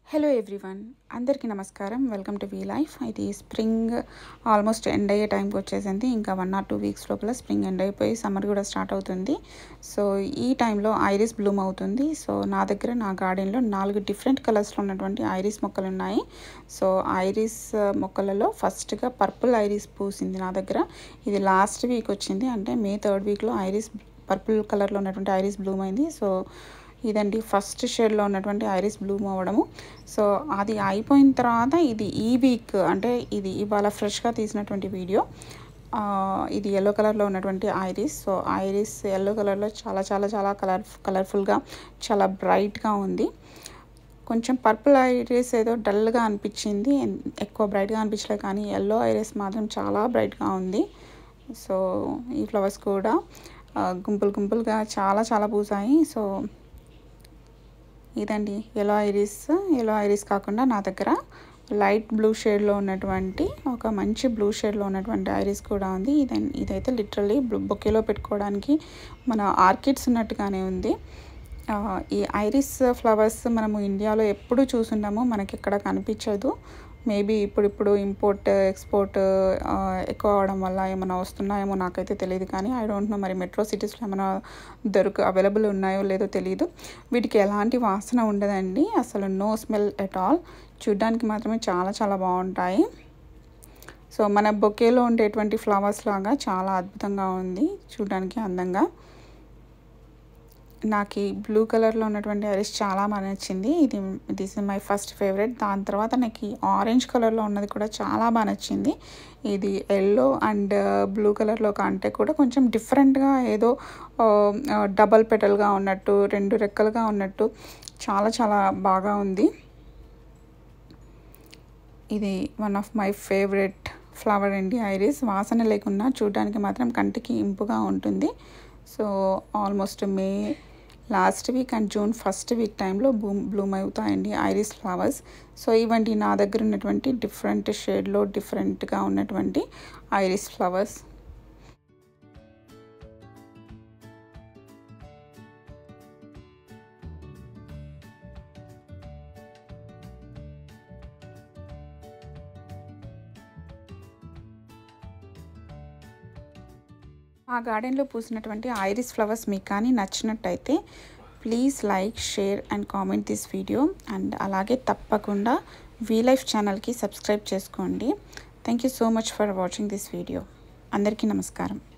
hello everyone అందరికీ నమస్కారం welcome to V life ఇది స్ప్రింగ్ ఆల్మోస్ట్ ఎండ్ అయ్యే టైంకి వచ్చేసింది ఇంకా వన్ ఆర్ టూ వీక్స్ లోపల స్ప్రింగ్ ఎండ్ అయిపోయి సమ్మర్ కూడా స్టార్ట్ అవుతుంది సో ఈ టైంలో ఐరిస్ బ్లూమ్ అవుతుంది సో నా దగ్గర నా గార్డెన్లో నాలుగు డిఫరెంట్ కలర్స్లో ఉన్నటువంటి ఐరిస్ మొక్కలు ఉన్నాయి సో ఐరిస్ మొక్కలలో ఫస్ట్గా పర్పుల్ ఐరిస్ పూసింది నా దగ్గర ఇది లాస్ట్ వీక్ వచ్చింది అంటే మే థర్డ్ వీక్లో ఐరిస్ పర్పుల్ కలర్లో ఉన్నటువంటి ఐరిస్ బ్లూమ్ అయింది సో ఇదండి ఫస్ట్ షేడ్లో ఉన్నటువంటి ఐరిస్ బ్లూమ్ అవ్వడము సో అది అయిపోయిన తర్వాత ఇది ఈ వీక్ అంటే ఇది ఇవాళ ఫ్రెష్గా తీసినటువంటి వీడియో ఆ, ఇది ఎల్లో కలర్లో ఉన్నటువంటి ఐరిస్ సో ఐరిస్ ఎల్లో కలర్లో చాలా చాలా చాలా కలర్ కలర్ఫుల్గా చాలా బ్రైట్గా ఉంది కొంచెం పర్పుల్ ఐరిస్ ఏదో డల్గా అనిపించింది ఎన్- ఎక్కువ బ్రైట్గా అనిపించలేదు కానీ ఎల్లో ఐరిస్ మాత్రం చాలా బ్రైట్గా ఉంది సో ఈ ఫ్లవర్స్ కూడా ఆ, గుంపులు గుంపులుగా చాలా చాలా పూసాయి సో ఇదండి ఎల్లో ఐరిస్ ఎల్లో ఐరిస్ కాకుండా నా దగ్గర లైట్ బ్లూ షేడ్లో ఉన్నటువంటి ఒక మంచి బ్లూ షేడ్లో ఉన్నటువంటి ఐరిస్ కూడా ఉంది ఇది ఇదైతే లిటరల్లీ బొకేలో పెట్టుకోవడానికి మన ఆర్కిడ్స్ ఉన్నట్టుగానే ఉంది ఆ, ఈ ఐరిస్ ఫ్లవర్స్ మనము ఇండియాలో ఎప్పుడు చూసుంటాము మనకి ఎక్కడ కనిపించదు మేబీ ఇప్పుడు ఇప్పుడు ఇంపోర్ట్ ఎక్స్పోర్ట్ ఎక్కువ అవడం వల్ల ఏమైనా వస్తున్నాయేమో నాకైతే తెలియదు కానీ ఐ డోంట్ నో మరి మెట్రో సిటీస్లో ఏమైనా దొరుకు అవైలబుల్ ఉన్నాయో లేదో తెలియదు వీటికి ఎలాంటి వాసన ఉండదండి అసలు నో స్మెల్ ఎట్ ఆల్ చూడ్డానికి మాత్రమే చాలా చాలా బాగుంటాయి సో మన బొకేలో ఉండేటువంటి ఫ్లవర్స్ లాగా చాలా అద్భుతంగా ఉంది చూడడానికి అందంగా నాకు ఈ బ్లూ కలర్లో ఉన్నటువంటి ఐరిస్ చాలా బాగా నచ్చింది ఇది this is my first favourite దాని తర్వాత నాకు ఈ ఆరెంజ్ కలర్లో ఉన్నది కూడా చాలా బాగా నచ్చింది ఇది ఎల్లో అండ్ బ్లూ కలర్లో కంటే కూడా కొంచెం డిఫరెంట్గా ఏదో డబల్ పెటల్గా ఉన్నట్టు రెండు రెక్కలుగా ఉన్నట్టు చాలా చాలా బాగా ఉంది ఇది one of my favourite flower అండి ఐరిస్ వాసన లేకున్నా చూడడానికి మాత్రం కంటికి ఇంపుగా ఉంటుంది so almost May last week and June first week టైంలో బ్లూమ్ బ్లూమ్ అవుతాయండి ఐరిస్ ఫ్లవర్స్ సో ఇవండి నా దగ్గర ఉన్నటువంటి డిఫరెంట్ షేడ్లో డిఫరెంట్గా ఉన్నటువంటి ఐరిస్ ఫ్లవర్స్ ఆ గార్డెన్లో పూసినటువంటి ఐరిస్ ఫ్లవర్స్ మీకు కానీ నచ్చినట్టయితే please like share and comment this video and అలాగే తప్పకుండా వీ లైఫ్ ఛానల్కి సబ్స్క్రైబ్ చేసుకోండి thank you so much for watching this video అందరికీ నమస్కారం